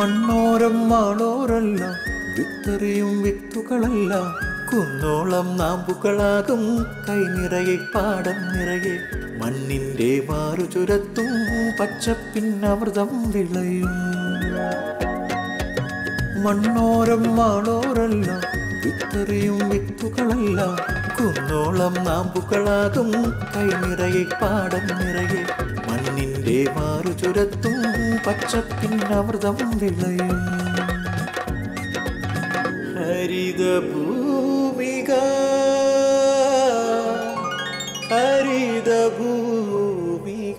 മണ്ണോരം മാളോരല്ല വിത്തെറിയും വിത്തുകളല്ല കുന്നോളം നാമ്പുകളാകും കൈ നിറയെ പാടം നിറയെ മണ്ണിന്റെ മാറു ചുരത്തും പച്ചപ്പിന്നമൃതം വിളയും മണ്ണോരം മാളോരല്ല വിത്തെറിയും വിത്തുകളല്ല കുന്നോളം നാമ്പുകളാകും കൈ നിറയെ പാടം നിറയെ മണ്ണിന്റെ മാറു ചുരത്തും പച്ചപ്പിന്നമൃതം വിളയും ഹരിത ഭൂമിക ഹരിത ഭൂമിക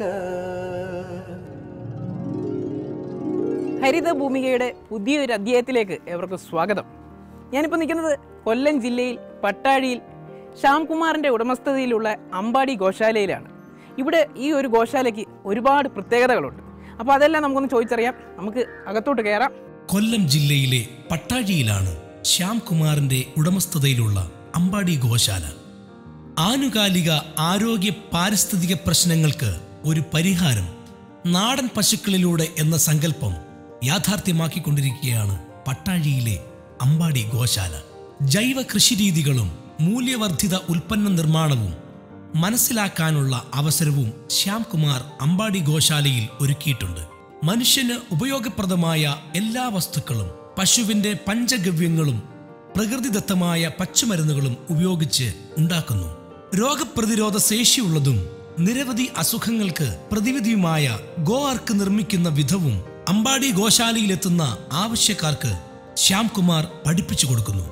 ഹരിത ഭൂമികയുടെ പുതിയൊരു അധ്യായത്തിലേക്ക് ഏവർക്കും സ്വാഗതം ഞാനിപ്പോൾ നിൽക്കുന്നത് കൊല്ലം ജില്ലയിൽ പട്ടാഴിയിൽ ശ്യാംകുമാറിൻ്റെ ഉടമസ്ഥതയിലുള്ള അമ്പാടി ഗോശാലയിലാണ് ഇവിടെ ഈ ഒരു ഗോശാലയ്ക്ക് ഒരുപാട് പ്രത്യേകതകളുണ്ട് അപ്പോൾ അതെല്ലാം നമുക്കൊന്ന് ചോദിച്ചറിയാം നമുക്ക് അകത്തോട്ട് കയറാം കൊല്ലം ജില്ലയിലെ പട്ടാഴിയിലാണ് ശ്യാംകുമാറിന്റെ ഉടമസ്ഥതയിലുള്ള അമ്പാടി ഗോശാല ആനുകാലിക ആരോഗ്യ പാരിസ്ഥിതിക പ്രശ്നങ്ങൾക്ക് ഒരു പരിഹാരം നാടൻ പശുക്കളിലൂടെ എന്ന സങ്കല്പം യാഥാർത്ഥ്യമാക്കിക്കൊണ്ടിരിക്കുകയാണ് പട്ടാഴിയിലെ അമ്പാടി ഗോശാല ജൈവ കൃഷിരീതികളും മൂല്യവർദ്ധിത ഉൽപ്പന്ന നിർമ്മാണവും മനസ്സിലാക്കാനുള്ള അവസരവും ശ്യാംകുമാർ അമ്പാടി ഗോശാലയിൽ ഒരുക്കിയിട്ടുണ്ട് മനുഷ്യന് ഉപയോഗപ്രദമായ എല്ലാ വസ്തുക്കളും പശുവിന്റെ പഞ്ചഗവ്യങ്ങളും പ്രകൃതിദത്തമായ പച്ചമരുന്നുകളും ഉപയോഗിച്ച് ഉണ്ടാക്കുന്നു രോഗപ്രതിരോധ ശേഷിയുള്ളതും നിരവധി അസുഖങ്ങൾക്ക് പ്രതിവിധിയുമായ ഗോ അർക്ക് നിർമ്മിക്കുന്ന വിധവും അമ്പാടി ഗോശാലയിലെത്തുന്ന ആവശ്യക്കാർക്ക് ശ്യാംകുമാർ പഠിപ്പിച്ചു കൊടുക്കുന്നു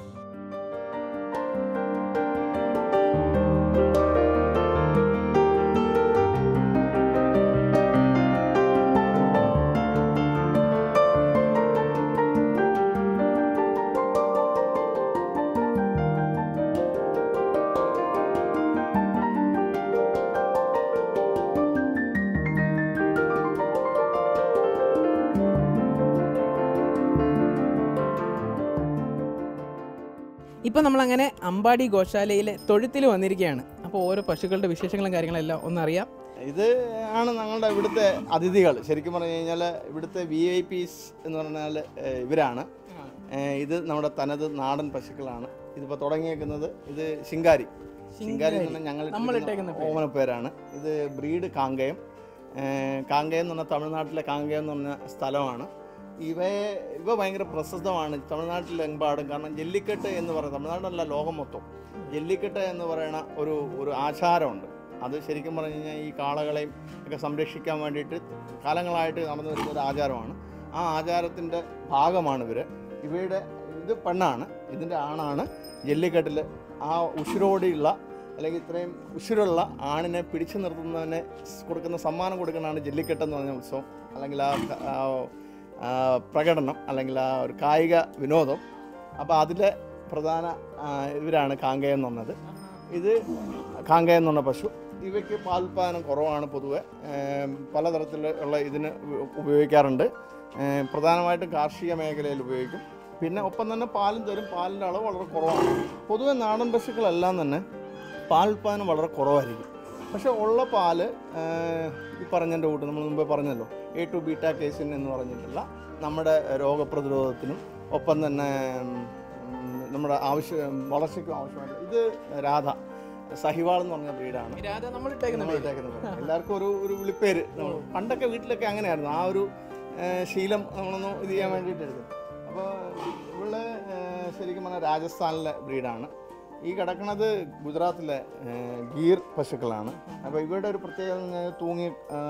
ഇപ്പോൾ നമ്മളങ്ങനെ അമ്പാടി ഗോശാലയിലെ തൊഴുത്തിൽ വന്നിരിക്കുകയാണ് അപ്പോൾ ഓരോ പശുക്കളുടെ വിശേഷങ്ങളും കാര്യങ്ങളെല്ലാം ഒന്നറിയാം ഇത് ആണ് ഞങ്ങളുടെ ഇവിടുത്തെ അതിഥികൾ ശരിക്കും പറഞ്ഞു കഴിഞ്ഞാൽ ഇവിടുത്തെ വി ഐ പീസ് എന്ന് പറഞ്ഞാൽ ഏഹ്, ഇവരാണ് ഏഹ്, ഇത് നമ്മുടെ തനത് നാടൻ പശുക്കളാണ് ഇതിപ്പോൾ തുടങ്ങിയേക്കുന്നത് ഇത് ശിങ്കാരി ശിങ്കാരി എന്ന് പറഞ്ഞാൽ ഞങ്ങൾ നമ്മൾ ഇട്ടേക്കുന്ന പേര്. ഓമന പേരാണ് ഇത് ബ്രീഡ് കാങ്കയം ഏഹ്, കാങ്കയം എന്ന് പറഞ്ഞാൽ തമിഴ്നാട്ടിലെ കാങ്കയം എന്ന് പറഞ്ഞ സ്ഥലമാണ് ഇവയെ ഇവ ഭയങ്കര പ്രസിദ്ധമാണ് തമിഴ്നാട്ടിലെമ്പാടും കാരണം ജല്ലിക്കെട്ട് എന്ന് പറയുന്നത് തമിഴ്നാടല്ല ലോകം മൊത്തം ജല്ലിക്കെട്ട് എന്ന് പറയുന്ന ഒരു ഒരു ആചാരമുണ്ട് അത് ശരിക്കും പറഞ്ഞു കഴിഞ്ഞാൽ ഈ കാളകളെയും ഒക്കെ സംരക്ഷിക്കാൻ വേണ്ടിയിട്ട് കാലങ്ങളായിട്ട് നടന്നു വരുന്ന ഒരു ആചാരമാണ് ആ ആചാരത്തിൻ്റെ ഭാഗമാണ് ഇവർ ഇവയുടെ ഇത് പെണ്ണാണ് ഇതിൻ്റെ ആണാണ് ജല്ലിക്കെട്ടിൽ ആ ഉഷിരോടെയുള്ള അല്ലെങ്കിൽ ഇത്രയും ഉഷിരുള്ള ആണിനെ പിടിച്ചു നിർത്തുന്നതിനെ സ് കൊടുക്കുന്ന സമ്മാനം കൊടുക്കുന്നതാണ് ജല്ലിക്കെട്ട് എന്ന് പറഞ്ഞ ഉത്സവം അല്ലെങ്കിൽ ആ ക- ആ, ആ, പ്രകടനം അല്ലെങ്കിൽ ആ ഒരു കായിക വിനോദം അപ്പോൾ അതിലെ പ്രധാന ആ, ഇവരാണ് കാങ്കയം എന്ന് പറഞ്ഞത് ഇത് കാങ്കയം എന്ന് പറഞ്ഞ പശു ഇവയ്ക്ക് പാലുൽപാദനം കുറവാണ് പൊതുവെ ഏം, പലതരത്തിലുള്ള ഇതിന് ഉപ- ഉപയോഗിക്കാറുണ്ട് ഏം, പ്രധാനമായിട്ടും കാർഷിക മേഖലയിൽ ഉപയോഗിക്കും പിന്നെ ഒപ്പം തന്നെ പാലും തരും പാലിൻ്റെ അളവ് വളരെ കുറവാണ് പൊതുവെ നാടൻ പശുക്കളെല്ലാം തന്നെ പാലുൽപാദനം വളരെ കുറവായിരിക്കും പക്ഷേ ഉള്ള പാല് ഏഹ്, ഈ പറഞ്ഞതിൻ്റെ കൂട്ട് നമ്മൾ മുമ്പേ പറഞ്ഞല്ലോ എ ടു ബീറ്റ കേസിൻ എന്ന് പറഞ്ഞിട്ടുള്ള നമ്മുടെ രോഗപ്രതിരോധത്തിനും ഒപ്പം തന്നെ ഉം, നമ്മുടെ ആവശ്യ വളർച്ചയ്ക്കും ആവശ്യമായിട്ട് ഇത് രാധ സഹിവാൾ എന്ന് പറഞ്ഞ ബ്രീഡാണ് രാധ നമ്മൾ ഇട്ടേക്കുന്ന നമ്മൾ ഇട്ടേക്കുന്ന പേര്. എല്ലാവർക്കും ഒരു ഒരു വിളിപ്പേര് നമ്മൾ പണ്ടൊക്കെ വീട്ടിലൊക്കെ അങ്ങനെയായിരുന്നു ആ ഒരു ഏഹ്, ശീലം നമ്മളൊന്ന് ഇത് ചെയ്യാൻ വേണ്ടിയിട്ട് എടുക്കും അപ്പോൾ ഇവള് ഏഹ്, ശരിക്കും പറഞ്ഞാൽ രാജസ്ഥാനിലെ ബ്രീഡാണ് ഈ കിടക്കുന്നത് ഗുജറാത്തിലെ ഏഹ്, ഗീർ പശുക്കളാണ് അപ്പോൾ ഇവരുടെ ഒരു പ്രത്യേകത എന്ന് പറഞ്ഞാൽ തൂങ്ങിയ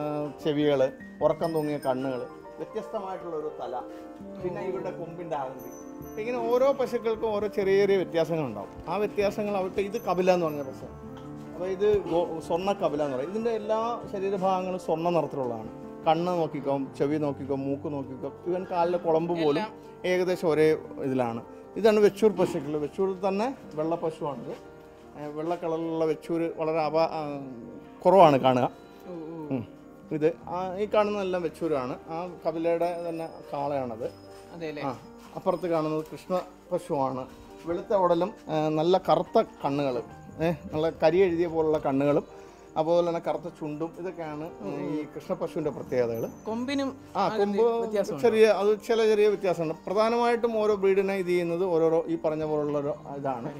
ചെവികൾ ഉറക്കം തൂങ്ങിയ കണ്ണുകൾ വ്യത്യസ്തമായിട്ടുള്ള ഒരു തല പിന്നെ ഇവരുടെ കൊമ്പിൻ്റെ ആകൃതി അപ്പോൾ ഇങ്ങനെ ഓരോ പശുക്കൾക്കും ഓരോ ചെറിയ ചെറിയ വ്യത്യാസങ്ങളുണ്ടാവും ആ വ്യത്യാസങ്ങൾ അവർക്ക് ഇത് കപില എന്ന് പറഞ്ഞ പശു അപ്പോൾ ഇത് ഗോ- സ്വർണ്ണ കപില എന്ന് പറയും ഇതിൻ്റെ എല്ലാ ശരീരഭാഗങ്ങളും സ്വർണ്ണ നിറത്തിലുള്ളതാണ് കണ്ണ് നോക്കിക്കോ ചെവി നോക്കിക്കോ മൂക്ക് നോക്കിക്കോ ഇവൻ കാലിലെ കുളമ്പ് പോലും ഏകദേശം ഒരേ ഇതിലാണ് ഇതാണ് വെച്ചൂർ പശുക്കൾ വെച്ചൂരിൽ തന്നെ വെള്ള പശുവാണിത് ഏഹ് വെള്ള കളറിലുള്ള വെച്ചൂർ വളരെ അപ ആ, കുറവാണ് കാണുക ഉം. ഇത് ആ ഈ കാണുന്നതെല്ലാം വെച്ചൂരാണ് ആ കപിലയുടെ തന്നെ കാളയാണത് അതെ അല്ലേ ആ അപ്പുറത്ത് കാണുന്നത് കൃഷ്ണ പശുവാണ് വെളുത്ത ഉടലും ആ, നല്ല കറുത്ത കണ്ണുകൾ ഏഹ് നല്ല കരി എഴുതിയ പോലുള്ള കണ്ണുകളും അതുപോലെ തന്നെ കറുത്ത ചുണ്ടും ഇതൊക്കെയാണ് ഈ കൃഷ്ണപശുവിൻ്റെ പ്രത്യേകതകൾ കൊമ്പിനും ആ കൊമ്പ് ചെറിയ അത് ചില ചെറിയ വ്യത്യാസമുണ്ട് പ്രധാനമായിട്ടും ഓരോ ബ്രീഡിനെ ഇത് ചെയ്യുന്നത് ഓരോരോ ഈ പറഞ്ഞ പോലുള്ള ഒരു ഇതാണ്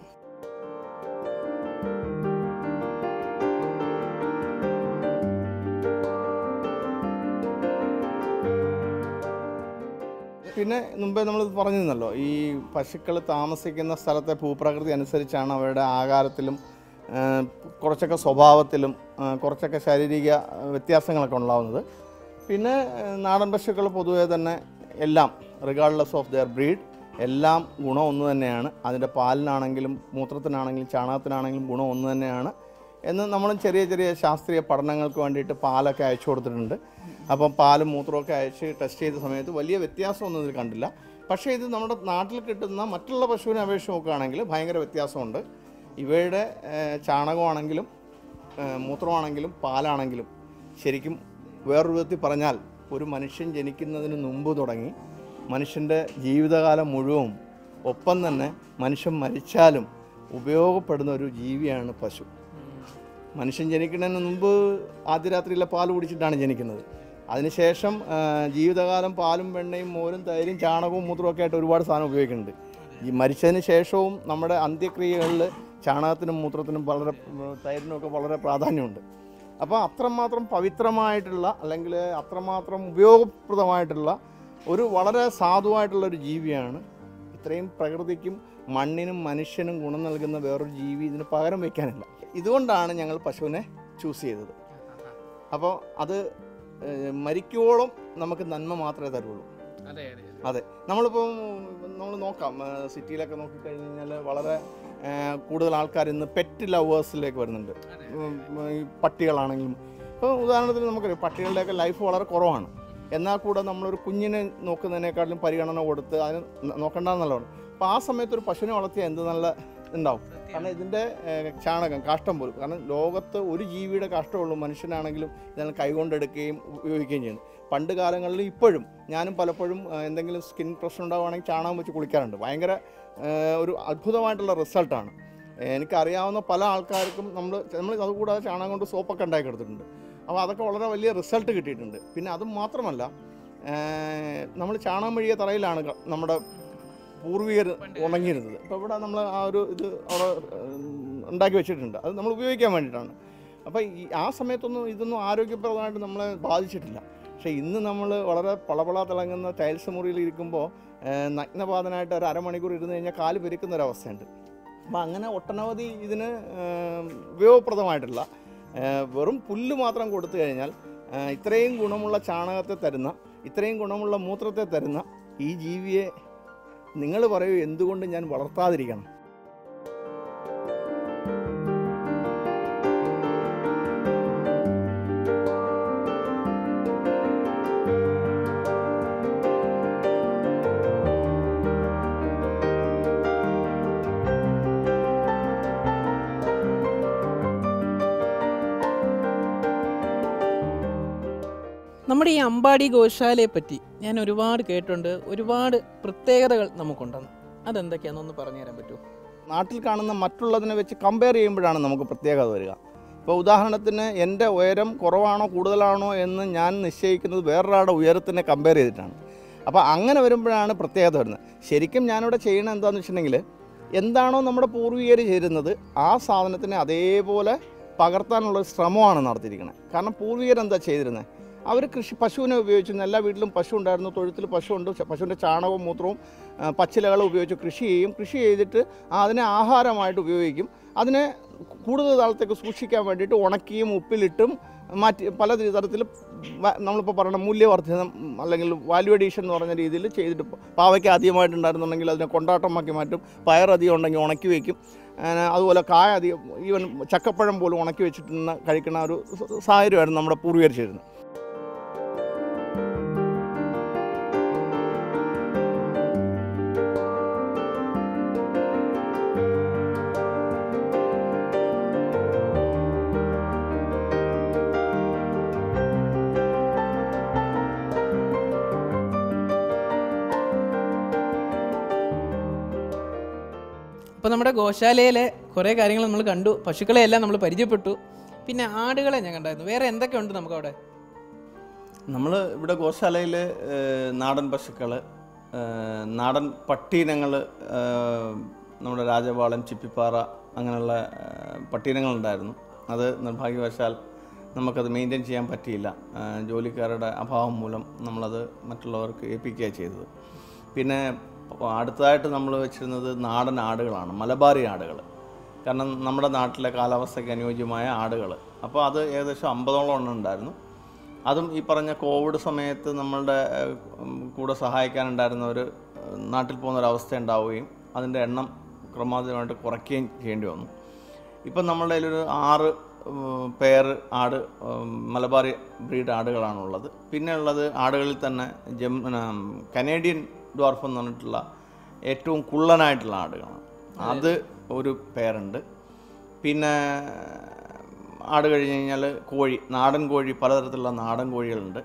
പിന്നെ മുമ്പേ നമ്മൾ പറഞ്ഞിരുന്നല്ലോ ഈ പശുക്കൾ താമസിക്കുന്ന സ്ഥലത്തെ ഭൂപ്രകൃതി അനുസരിച്ചാണ് അവരുടെ ആകാരത്തിലും ആ, കുറച്ചൊക്കെ സ്വഭാവത്തിലും ആ, കുറച്ചൊക്കെ ശാരീരിക ആ, വ്യത്യാസങ്ങളൊക്കെ ഉണ്ടാവുന്നത് പിന്നെ ആ, നാടൻ പശുക്കൾ പൊതുവേ തന്നെ എല്ലാം റിഗാർഡ്ലെസ് ഓഫ് ദെയർ ബ്രീഡ് എല്ലാം ഗുണം ഒന്ന് തന്നെയാണ് അതിൻ്റെ പാലിനാണെങ്കിലും മൂത്രത്തിനാണെങ്കിലും ചാണകത്തിനാണെങ്കിലും ഗുണം ഒന്ന് തന്നെയാണ് എന്ന് നമ്മളും ചെറിയ ചെറിയ ശാസ്ത്രീയ പഠനങ്ങൾക്ക് വേണ്ടിയിട്ട് പാലൊക്കെ അയച്ചു കൊടുത്തിട്ടുണ്ട് അപ്പം പാലും മൂത്രമൊക്കെ അയച്ച് ടെസ്റ്റ് ചെയ്ത സമയത്ത് വലിയ വ്യത്യാസമൊന്നും ഇതിൽ കണ്ടില്ല പക്ഷേ ഇത് നമ്മുടെ നാട്ടിൽ കിട്ടുന്ന മറ്റുള്ള പശുവിനെ അപേക്ഷിച്ച് നോക്കുകയാണെങ്കിൽ ഭയങ്കര വ്യത്യാസമുണ്ട് ഇവയുടെ ഏഹ്, ചാണകമാണെങ്കിലും ഏഹ്, മൂത്രമാണെങ്കിലും പാലാണെങ്കിലും ശരിക്കും വേറൊരു വിധത്തിൽ പറഞ്ഞാൽ ഒരു മനുഷ്യൻ ജനിക്കുന്നതിന് മുമ്പ് തുടങ്ങി മനുഷ്യൻ്റെ ജീവിതകാലം മുഴുവൻ ഒപ്പം തന്നെ മനുഷ്യൻ മരിച്ചാലും ഉപയോഗപ്പെടുന്ന ഒരു ജീവിയാണ് പശു മനുഷ്യൻ ജനിക്കുന്നതിന് മുമ്പ് ആദ്യ രാത്രിയിലെ പാൽ കുടിച്ചിട്ടാണ് ജനിക്കുന്നത് അതിനുശേഷം ആ, ജീവിതകാലം പാലും വെണ്ണയും മോരും തൈരും ചാണകവും മൂത്രവും ഒക്കെ ആയിട്ട് ഒരുപാട് സാധനം ഉപയോഗിക്കുന്നുണ്ട് ഈ മരിച്ചതിന് ശേഷവും നമ്മുടെ അന്ത്യക്രിയകളിൽ ചാണകത്തിനും മൂത്രത്തിനും വളരെ ഉം, തൈരിനും ഒക്കെ വളരെ പ്രാധാന്യമുണ്ട് അപ്പോൾ അത്രമാത്രം പവിത്രമായിട്ടുള്ള അല്ലെങ്കിൽ അത്രമാത്രം ഉപയോഗപ്രദമായിട്ടുള്ള ഒരു വളരെ സാധുവായിട്ടുള്ള ഒരു ജീവിയാണ് ഇത്രയും പ്രകൃതിക്കും മണ്ണിനും മനുഷ്യനും ഗുണം നൽകുന്ന വേറൊരു ജീവി ഇതിന് പകരം വയ്ക്കാനില്ല ഇതുകൊണ്ടാണ് ഞങ്ങൾ പശുവിനെ ചൂസ് ചെയ്തത് അപ്പോൾ അത് ഏഹ്, മരിക്കുവോളം നമുക്ക് നന്മ മാത്രമേ തരുള്ളൂ അതെ അതെ അതെ നമ്മളിപ്പം നമ്മൾ നോക്കാം ഏഹ്, സിറ്റിയിലൊക്കെ നോക്കിക്കഴിഞ്ഞ് കഴിഞ്ഞാൽ വളരെ ഏഹ്, കൂടുതൽ ആൾക്കാർ ഇന്ന് പെറ്റ് ലവേഴ്സിലേക്ക് വരുന്നുണ്ട് ഉം, ഈ പട്ടികളാണെങ്കിലും ഇപ്പോൾ ഉദാഹരണത്തിന് നമുക്കറിയാം പട്ടികളുടെയൊക്കെ ലൈഫ് വളരെ കുറവാണ് എന്നാൽ കൂടെ നമ്മളൊരു കുഞ്ഞിനെ നോക്കുന്നതിനേക്കാളും പരിഗണന കൊടുത്ത് അതിന് ന- നോക്കണ്ടെന്നുള്ളതാണ് അപ്പോൾ ആ സമയത്ത് ഒരു പശുവിനെ വളർത്തിയാൽ എന്ത് നല്ല ഉണ്ടാവും കാരണം ഇതിൻ്റെ ഏഹ്, ചാണകം കാഷ്ടം പോലും കാരണം ലോകത്ത് ഒരു ജീവിയുടെ കാഷ്ടമുള്ളൂ മനുഷ്യനാണെങ്കിലും ഇതെല്ലാം കൈകൊണ്ടെടുക്കുകയും ഉപയോഗിക്കുകയും ചെയ്യുന്നു പണ്ട് കാലങ്ങളിൽ ഇപ്പോഴും ഞാനും പലപ്പോഴും ഏഹ്, എന്തെങ്കിലും സ്കിൻ പ്രശ്നം ഉണ്ടാവുകയാണെങ്കിൽ ചാണകം വെച്ച് കുളിക്കാറുണ്ട് ഭയങ്കര ഏഹ്, ഒരു അത്ഭുതമായിട്ടുള്ള റിസൾട്ടാണ് എനിക്കറിയാവുന്ന പല ആൾക്കാർക്കും നമ്മൾ നമ്മൾ അതുകൂടാതെ ചാണകം കൊണ്ട് സോപ്പൊക്കെ ഉണ്ടാക്കി എടുത്തിട്ടുണ്ട് അപ്പോൾ അതൊക്കെ വളരെ വലിയ റിസൾട്ട് കിട്ടിയിട്ടുണ്ട് പിന്നെ അതും മാത്രമല്ല നമ്മൾ ചാണകം മെഴിയ തറയിലാണ് ക- നമ്മുടെ പൂർവികർ ഉണങ്ങിയിരുന്നത് അപ്പോൾ ഇവിടെ നമ്മൾ ആ ഒരു ഇത് അവിടെ ഉം, ഉണ്ടാക്കി വെച്ചിട്ടുണ്ട് അത് നമ്മൾ ഉപയോഗിക്കാൻ വേണ്ടിയിട്ടാണ് അപ്പോൾ ഈ ആ സമയത്തൊന്നും ഇതൊന്നും ആരോഗ്യപ്രദമായിട്ട് നമ്മളെ ബാധിച്ചിട്ടില്ല പക്ഷേ ഇന്ന് നമ്മൾ വളരെ പളപള തിളങ്ങുന്ന ടൈൽസ് മുറിയിൽ ഇരിക്കുമ്പോൾ നഗ്നപാതനായിട്ട് ഒരു അരമണിക്കൂർ ഇരുന്ന് കഴിഞ്ഞാൽ കാല് പെരുക്കുന്ന ഒരവസ്ഥയുണ്ട് അപ്പോൾ അങ്ങനെ ഒട്ടനവധി ഇതിന് ഏം, ഉപയോഗപ്രദമായിട്ടുള്ള ഏ, വെറും പുല്ല് മാത്രം കൊടുത്തു കഴിഞ്ഞാൽ ഏ, ഇത്രയും ഗുണമുള്ള ചാണകത്തെ തരുന്ന ഇത്രയും ഗുണമുള്ള മൂത്രത്തെ തരുന്ന ഈ ജീവിയെ നിങ്ങൾ പറയൂ എന്തുകൊണ്ട് ഞാൻ വളർത്താതിരിക്കണം നമ്മുടെ ഈ അമ്പാടി ഗോശാലയെ പറ്റി ഞാൻ ഒരുപാട് കേട്ടിട്ടുണ്ട് ഒരുപാട് പ്രത്യേകതകൾ നമുക്കുണ്ടെന്ന് അതെന്തൊക്കെയാണെന്നൊന്ന് പറഞ്ഞു തരാൻ പറ്റുമോ നാട്ടിൽ കാണുന്ന മറ്റുള്ളതിനെ വെച്ച് കമ്പയർ ചെയ്യുമ്പോഴാണ് നമുക്ക് പ്രത്യേകത വരിക ഇപ്പോൾ ഉദാഹരണത്തിന് എൻ്റെ ഉയരം കുറവാണോ കൂടുതലാണോ എന്ന് ഞാൻ നിശ്ചയിക്കുന്നത് വേറൊരാളുടെ ഉയരത്തിനെ കമ്പയർ ചെയ്തിട്ടാണ് അപ്പോൾ അങ്ങനെ വരുമ്പോഴാണ് പ്രത്യേകത വരുന്നത് ശരിക്കും ഞാനിവിടെ ചെയ്യണത് എന്താണെന്ന് വെച്ചിട്ടുണ്ടെങ്കിൽ എന്താണോ നമ്മുടെ പൂർവികർ ചെയ്തിരുന്നത് ആ സാധനത്തിനെ അതേപോലെ പകർത്താനുള്ള ഒരു ശ്രമമാണ് നടത്തിയിരിക്കുന്നത് കാരണം പൂർവികർ എന്താ ചെയ്തിരുന്നത് അവർ കൃഷി പശുവിനെ ഉപയോഗിച്ചിരുന്നു എല്ലാ വീട്ടിലും പശു ഉണ്ടായിരുന്നു തൊഴുത്തിൽ പശു ഉണ്ട് ച- പശുവിൻ്റെ ചാണകവും മൂത്രവും ആ, പച്ചിലകളും ഉപയോഗിച്ച് കൃഷി ചെയ്യും കൃഷി ചെയ്തിട്ട് അതിനെ ആഹാരമായിട്ട് ഉപയോഗിക്കും അതിനെ കൂടുതൽ കാലത്തേക്ക് സൂക്ഷിക്കാൻ വേണ്ടിയിട്ട് ഉണക്കിയും ഉപ്പിലിട്ടും മാറ്റി പല തരത്തിൽ നമ്മളിപ്പോൾ പറയണ മൂല്യവർദ്ധനം അല്ലെങ്കിൽ വാല്യൂ അഡീഷൻ എന്ന് പറഞ്ഞ രീതിയിൽ ചെയ്തിട്ട് പ- പാവയ്ക്ക് ആദ്യമായിട്ടുണ്ടായിരുന്നുണ്ടെങ്കിൽ അതിനെ കൊണ്ടാട്ടമാക്കി മാറ്റും പയർ അധികം ഉണ്ടെങ്കിൽ ഉണക്കി വയ്ക്കും അങ്ങനെ അതുപോലെ കായ അധികം ഈവൻ ചക്കപ്പഴം പോലും ഉണക്കി വെച്ചിട്ട് കഴിക്കുന്ന ഒരു സ- സാഹചര്യമായിരുന്നു നമ്മുടെ പൂർവികർ ചെയ്തിരുന്നത് അപ്പോൾ നമ്മുടെ ഗോശാലയിലെ കുറേ കാര്യങ്ങൾ നമ്മൾ കണ്ടു പശുക്കളെ എല്ലാം നമ്മൾ പരിചയപ്പെട്ടു പിന്നെ ആടുകളെ ഞാൻ കണ്ടായിരുന്നു വേറെ എന്തൊക്കെ ഉണ്ട് നമുക്ക് അവിടെ നമ്മൾ ഇവിടെ ഗോശാലയിൽ നാടൻ പശുക്കൾ നാടൻ പട്ടീനങ്ങൾ നമ്മുടെ രാജപാളൻ ചിപ്പിപ്പാറ അങ്ങനെയുള്ള ഏഹ്, പട്ടീനങ്ങളുണ്ടായിരുന്നു അത് നിർഭാഗ്യവശാൽ നമുക്കത് മെയിൻറ്റെയിൻ ചെയ്യാൻ പറ്റിയില്ല ഏഹ്, ജോലിക്കാരുടെ അഭാവം മൂലം നമ്മളത് മറ്റുള്ളവർക്ക് ഏൽപ്പിക്കുക ചെയ്തത് പിന്നെ അടുത്തതായിട്ട് നമ്മൾ വെച്ചിരുന്നത് നാടൻ ആടുകളാണ് മലബാറി ആടുകൾ കാരണം നമ്മുടെ നാട്ടിലെ കാലാവസ്ഥയ്ക്ക് അനുയോജ്യമായ ആടുകൾ അപ്പോൾ അത് ഏകദേശം അമ്പതോളം എണ്ണം ഉണ്ടായിരുന്നു അതും ഈ പറഞ്ഞ കോവിഡ് സമയത്ത് നമ്മളുടെ ഏഹ്, ഉം, കൂടെ സഹായിക്കാനുണ്ടായിരുന്നവർ നാട്ടിൽ പോകുന്ന ഒരു അവസ്ഥ ഉണ്ടാവുകയും അതിൻ്റെ എണ്ണം ക്രമാതീതമായിട്ട് കുറയ്ക്കുകയും ചെയ്യേണ്ടി വന്നു ഇപ്പം നമ്മളുടെ കയ്യിലൊരു ആറ് ഉം, പേർ ആട് ഉം, മലബാറി ബ്രീഡ് ആടുകളാണുള്ളത് പിന്നെ ഉള്ളത് ആടുകളിൽ തന്നെ ജം ഉം, കനേഡിയൻ ഡ്വാർഫ് എന്ന് പറഞ്ഞിട്ടുള്ള ഏറ്റവും കുള്ളനായിട്ടുള്ള ആടുകളാണ് അത് ഒരു പേരുണ്ട് പിന്നെ ആട് കഴിഞ്ഞ് കഴിഞ്ഞാൽ കോഴി നാടൻ കോഴി പലതരത്തിലുള്ള നാടൻ കോഴികളുണ്ട്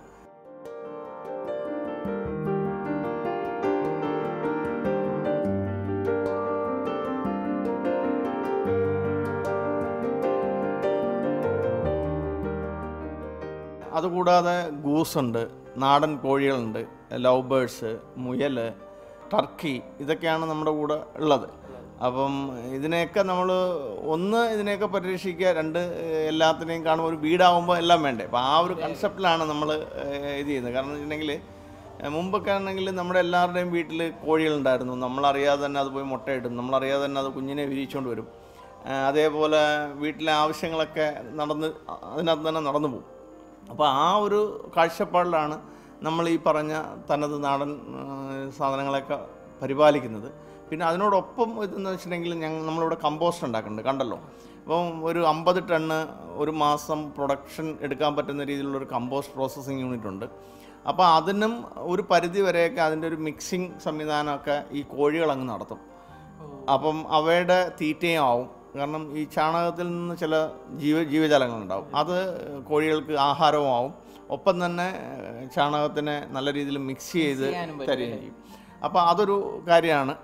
അതുകൂടാതെ ഗൂസുണ്ട് നാടൻ കോഴികളുണ്ട് ലവ് ബേഴ്സ് മുയൽ ടർക്കി ഇതൊക്കെയാണ് നമ്മുടെ കൂടെ ഉള്ളത് അപ്പം ഇതിനെയൊക്കെ നമ്മൾ ഒന്ന് ഇതിനെയൊക്കെ പരിരക്ഷിക്കുക രണ്ട് ഏഹ്, എല്ലാത്തിനെയും കാണുമ്പോൾ ഒരു വീടാകുമ്പോൾ എല്ലാം വേണ്ടേ അപ്പോൾ ആ ഒരു കൺസെപ്റ്റിലാണ് നമ്മൾ ഇത് ചെയ്യുന്നത് കാരണം വെച്ചിട്ടുണ്ടെങ്കിൽ ഏഹ്, മുമ്പൊക്കെ ആണെങ്കിൽ നമ്മുടെ എല്ലാവരുടെയും വീട്ടിൽ കോഴികളുണ്ടായിരുന്നു നമ്മളറിയാതെ തന്നെ അത് പോയി മുട്ടയിടും നമ്മളറിയാതെ തന്നെ അത് കുഞ്ഞിനെ വിരിയിച്ചുകൊണ്ട് വരും ഏഹ്, അതേപോലെ വീട്ടിലെ ആവശ്യങ്ങളൊക്കെ നടന്ന് അതിനകത്ത് തന്നെ നടന്നു പോകും അപ്പോൾ ആ ഒരു കാഴ്ചപ്പാടിലാണ് നമ്മൾ ഈ പറഞ്ഞ തനത് നാടൻ ആ, സാധനങ്ങളൊക്കെ പരിപാലിക്കുന്നത് പിന്നെ അതിനോടൊപ്പം ഇതെന്ന് വെച്ചിട്ടുണ്ടെങ്കിൽ ഞങ്ങൾ നമ്മളിവിടെ കമ്പോസ്റ്റ് ഉണ്ടാക്കുന്നുണ്ട് കണ്ടല്ലോ അപ്പം ഒരു അമ്പത് ടണ്ണ് ഒരു മാസം പ്രൊഡക്ഷൻ എടുക്കാൻ പറ്റുന്ന രീതിയിലുള്ളൊരു കമ്പോസ്റ്റ് പ്രോസസ്സിങ് യൂണിറ്റ് ഉണ്ട് അപ്പോൾ അതിനും ഒരു പരിധി വരെയൊക്കെ അതിൻ്റെ ഒരു മിക്സിംഗ് സംവിധാനമൊക്കെ ഈ കോഴികൾ അങ്ങ് നടത്തും അപ്പം അവയുടെ തീറ്റയും ആവും കാരണം ഈ ചാണകത്തിൽ നിന്ന് ചില ജീവ ജീവജാലങ്ങളുണ്ടാവും അത് കോഴികൾക്ക് ആഹാരവും ആവും ഒപ്പം തന്നെ ഏഹ്, ചാണകത്തിനെ നല്ല രീതിയിൽ മിക്സ് ചെയ്ത് ചെയ്യാനും പറ്റും, തരികയും ചെയ്യും അപ്പോൾ അതൊരു കാര്യമാണ്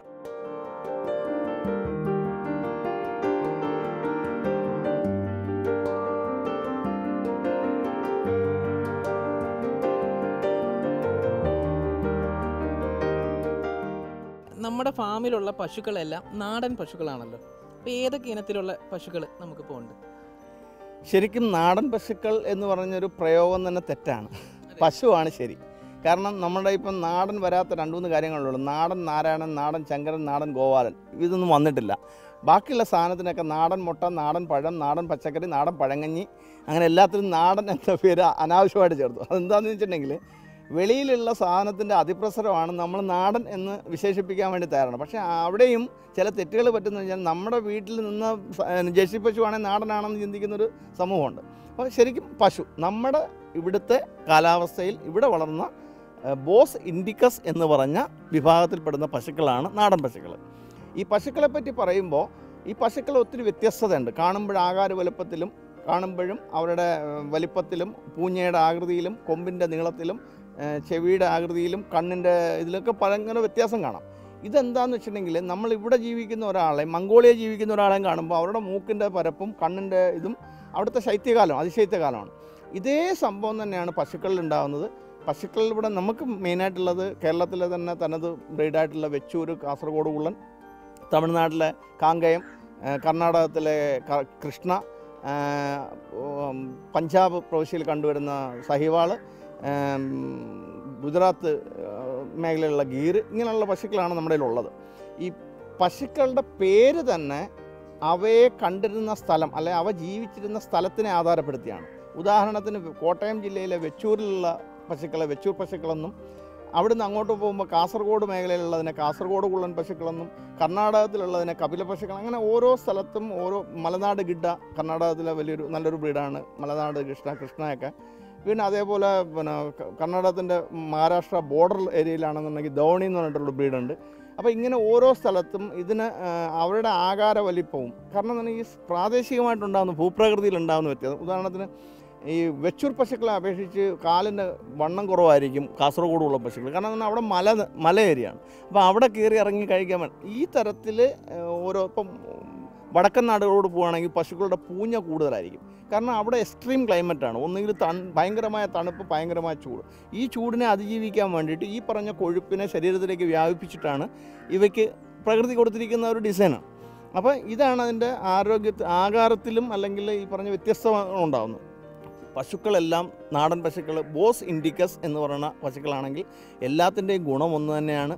നമ്മുടെ ഫാമിലുള്ള പശുക്കളെല്ലാം നാടൻ പശുക്കളാണല്ലോ അപ്പോൾ ഏതൊക്കെ ഇനത്തിലുള്ള പശുക്കൾ നമുക്കിപ്പോൾ ഉണ്ട് ശരിക്കും നാടൻ പശുക്കൾ എന്ന് പറഞ്ഞൊരു പ്രയോഗം തന്നെ തെറ്റാണ് പശുവാണ് ശരി കാരണം നമ്മുടെ ഇപ്പം നാടൻ വരാത്ത രണ്ട് മൂന്ന് കാര്യങ്ങളുള്ളൂ നാടൻ നാരായണൻ നാടൻ ശങ്കരൻ നാടൻ ഗോപാലൻ ഇതൊന്നും വന്നിട്ടില്ല ബാക്കിയുള്ള സാധനത്തിനൊക്കെ നാടൻ മുട്ട നാടൻ പഴം നാടൻ പച്ചക്കറി നാടൻ പഴങ്കഞ്ഞി അങ്ങനെ എല്ലാത്തിനും നാടൻ എന്ന പേര് അനാവശ്യമായിട്ട് ചേർത്തു അതെന്താണെന്ന് വെച്ചിട്ടുണ്ടെങ്കിൽ വെളിയിലുള്ള സാധനത്തിൻ്റെ അതിപ്രസരമാണ് നമ്മൾ നാടൻ എന്ന് വിശേഷിപ്പിക്കാൻ വേണ്ടി തയ്യാറാണ് പക്ഷേ അവിടെയും ചില തെറ്റുകൾ പറ്റുന്ന വെച്ചാൽ നമ്മുടെ വീട്ടിൽ നിന്ന് സ- ജേഴ്സി പശുവാണെങ്കിൽ നാടനാണെന്ന് ചിന്തിക്കുന്നൊരു സമൂഹമുണ്ട് അപ്പോൾ ശരിക്കും പശു നമ്മുടെ ഇവിടുത്തെ കാലാവസ്ഥയിൽ ഇവിടെ വളർന്ന ഏഹ്, ബോസ് ഇൻഡിക്കസ് എന്ന് പറഞ്ഞ വിഭാഗത്തിൽപ്പെടുന്ന പശുക്കളാണ് നാടൻ പശുക്കൾ ഈ പശുക്കളെ പറ്റി പറയുമ്പോൾ ഈ പശുക്കൾ ഒത്തിരി വ്യത്യസ്തതയുണ്ട് കാണുമ്പോൾ ആകാര വലുപ്പത്തിലും കാണുമ്പോഴും അവരുടെ ഏഹ്, വലിപ്പത്തിലും പൂഞ്ഞയുടെ ആകൃതിയിലും കൊമ്പിൻ്റെ നീളത്തിലും ഏഹ്, ചെവിയുടെ ആകൃതിയിലും കണ്ണിൻ്റെ ഇതിലൊക്കെ ഭയങ്കര വ്യത്യാസം കാണാം ഇതെന്താന്ന് വെച്ചിട്ടുണ്ടെങ്കിൽ നമ്മൾ ഇവിടെ ജീവിക്കുന്ന ഒരാളെ മംഗോളിയ ജീവിക്കുന്ന ഒരാളെയും കാണുമ്പോൾ അവരുടെ മൂക്കിൻ്റെ പരപ്പും കണ്ണിൻ്റെ ഇതും അവിടുത്തെ ശൈത്യകാലം അതിശൈത്യകാലമാണ് ഇതേ സംഭവം തന്നെയാണ് പശുക്കളിൽ ഉണ്ടാകുന്നത് പശുക്കളിൽ ഇവിടെ നമുക്ക് മെയിനായിട്ടുള്ളത് കേരളത്തിലെ തന്നെ തനത് ബ്രീഡായിട്ടുള്ള വെച്ചൂർ കാസർഗോഡ് കുള്ളൻ തമിഴ്നാട്ടിലെ കാങ്കയം ഏഹ് കർണാടകത്തിലെ ക- കൃഷ്ണ ഏഹ് ഉം, പഞ്ചാബ് പ്രവിശ്യയിൽ കണ്ടുവരുന്ന സഹിവാൾ ഏം, ഗുജറാത്ത് ഏഹ് മേഖലയിലുള്ള ഗീർ ഇങ്ങനെയുള്ള പശുക്കളാണ് നമ്മുടെ കയ്യിലുള്ളത് ഈ പശുക്കളുടെ പേര് തന്നെ അവയെ കണ്ടിരുന്ന സ്ഥലം അല്ലെ അവ ജീവിച്ചിരുന്ന സ്ഥലത്തിനെ ആധാരപ്പെടുത്തിയാണ് ഉദാഹരണത്തിന് കോട്ടയം ജില്ലയിലെ വെച്ചൂരിലുള്ള പശുക്കളെ വെച്ചൂർ പശുക്കളെന്നും അവിടുന്ന് അങ്ങോട്ട് പോകുമ്പോൾ കാസർഗോഡ് മേഖലയിലുള്ളതിനെ കാസർഗോഡ് കുള്ളൻ പശുക്കളെന്നും കർണാടകത്തിലുള്ളതിനെ കപില പശുക്കൾ അങ്ങനെ ഓരോ സ്ഥലത്തും ഓരോ മലനാട് ഗിഡ കർണാടകത്തിലെ വലിയൊരു നല്ലൊരു ബ്രീഡാണ് മലനാട് കൃഷ്ണ കൃഷ്ണയൊക്കെ പിന്നെ അതേപോലെ പിന്നെ ക- കർണാടകത്തിൻ്റെ മഹാരാഷ്ട്ര ബോർഡർ ഏരിയയിലാണെന്നുണ്ടെങ്കിൽ ധോണി എന്ന് പറഞ്ഞിട്ടുള്ള ബ്രീഡുണ്ട് അപ്പോൾ ഇങ്ങനെ ഓരോ സ്ഥലത്തും ഇതിന് ആ, അവരുടെ ആകാര വലിപ്പവും കാരണം എന്താണ് ഈ പ്രാദേശികമായിട്ടുണ്ടാകുന്ന ഭൂപ്രകൃതിയിൽ ഉണ്ടാകുന്ന വ്യത്യാസം ഉദാഹരണത്തിന് ഈ വെച്ചൂർ പശുക്കളെ അപേക്ഷിച്ച് കാലിൻ്റെ വണ്ണം കുറവായിരിക്കും കാസർഗോഡുള്ള പശുക്കൾ കാരണം എന്നാൽ അവിടെ മല മല ഏരിയയാണ് അപ്പോൾ അവിടെ കയറി ഇറങ്ങി കഴിക്കാൻ വേണ്ടി ഈ തരത്തിൽ ഓരോ ഇപ്പം വടക്കൻ നാടുകളോട് പോവുകയാണെങ്കിൽ പശുക്കളുടെ പൂഞ്ഞ കൂടുതലായിരിക്കും കാരണം അവിടെ എക്സ്ട്രീം ക്ലൈമറ്റാണ് ഒന്നുകിൽ തൺ ഭയങ്കരമായ തണുപ്പ് ഭയങ്കരമായ ചൂട് ഈ ചൂടിനെ അതിജീവിക്കാൻ വേണ്ടിയിട്ട് ഈ പറഞ്ഞ കൊഴുപ്പിനെ ശരീരത്തിലേക്ക് വ്യാപിപ്പിച്ചിട്ടാണ് ഇവയ്ക്ക് പ്രകൃതി കൊടുത്തിരിക്കുന്ന ഒരു ഡിസൈനാണ് അപ്പോൾ ഇതാണ് അതിൻ്റെ ആരോഗ്യ ആകാരത്തിലും അല്ലെങ്കിൽ ഈ പറഞ്ഞ വ്യത്യസ്തമാണ് ഉണ്ടാകുന്നത് പശുക്കളെല്ലാം നാടൻ പശുക്കൾ ബോസ് ഇൻഡിക്കസ് എന്ന് പറയുന്ന പശുക്കളാണെങ്കിൽ എല്ലാത്തിൻ്റെയും ഗുണം ഒന്ന് തന്നെയാണ്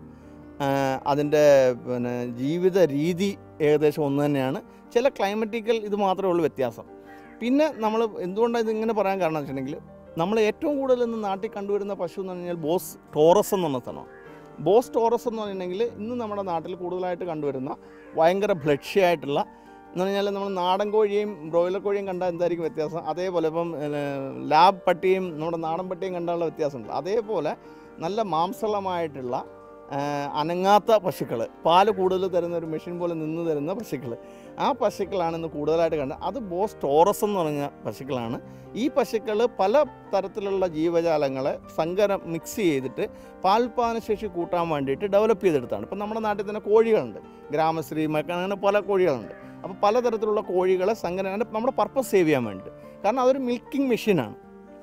അതിൻ്റെ പിന്നെ ജീവിത രീതി ഏകദേശം ഒന്ന് തന്നെയാണ് ചില ക്ലൈമറ്റിക്കൽ ഇത് മാത്രമേ ഉള്ളൂ വ്യത്യാസം പിന്നെ നമ്മൾ എന്തുകൊണ്ടാണ് ഇതിങ്ങനെ പറയാൻ കാരണം എന്ന് വെച്ചിട്ടുണ്ടെങ്കിൽ നമ്മൾ ഏറ്റവും കൂടുതൽ ഇന്ന് നാട്ടിൽ കണ്ടുവരുന്ന പശു എന്ന് പറഞ്ഞാൽ ബോസ് ടോറസ് എന്ന് പറഞ്ഞ സ്ഥലമാണ് ബോസ് ടോറസ് എന്ന് പറഞ്ഞിട്ടുണ്ടെങ്കിൽ ഇന്ന് നമ്മുടെ നാട്ടിൽ കൂടുതലായിട്ട് കണ്ടുവരുന്ന ഭയങ്കര ബ്ലഡ്ഷി ആയിട്ടുള്ള എന്ന് പറഞ്ഞാൽ നമ്മൾ നാടൻ കോഴിയും ബ്രോയിലർ കോഴിയും കണ്ടാൽ എന്തായിരിക്കും വ്യത്യാസം അതേപോലെ ഇപ്പം ലാബ് പട്ടിയും നമ്മുടെ നാടൻ പട്ടിയും കണ്ടാലുള്ള വ്യത്യാസമുണ്ട് അതേപോലെ നല്ല മാംസളമായിട്ടുള്ള ആ, അനങ്ങാത്ത പശുക്കൾ പാല് കൂടുതൽ തരുന്ന ഒരു മെഷീൻ പോലെ നിന്ന് തരുന്ന പശുക്കൾ ആ പശുക്കളാണ് ഇന്ന് കൂടുതലായിട്ട് കണ്ടത് അത് ബോസ് ടോറസ് എന്ന് പറഞ്ഞ പശുക്കളാണ് ഈ പശുക്കൾ പല തരത്തിലുള്ള ജീവജാലങ്ങളെ സങ്കരം മിക്സ് ചെയ്തിട്ട് പാൽപാദനശേഷി കൂട്ടാൻ വേണ്ടിയിട്ട് ഡെവലപ്പ് ചെയ്തെടുത്താണ് ഇപ്പം നമ്മുടെ നാട്ടിൽ തന്നെ കോഴികളുണ്ട് ഗ്രാമശ്രീ മക്ക അങ്ങനെ പല കോഴികളുണ്ട് അപ്പോൾ പലതരത്തിലുള്ള കോഴികളെ സങ്കരം അങ്ങനെ നമ്മുടെ പർപ്പസ് സേവ് ചെയ്യാൻ വേണ്ടിയിട്ട് കാരണം അതൊരു മിൽക്കിംഗ് മെഷീനാണ്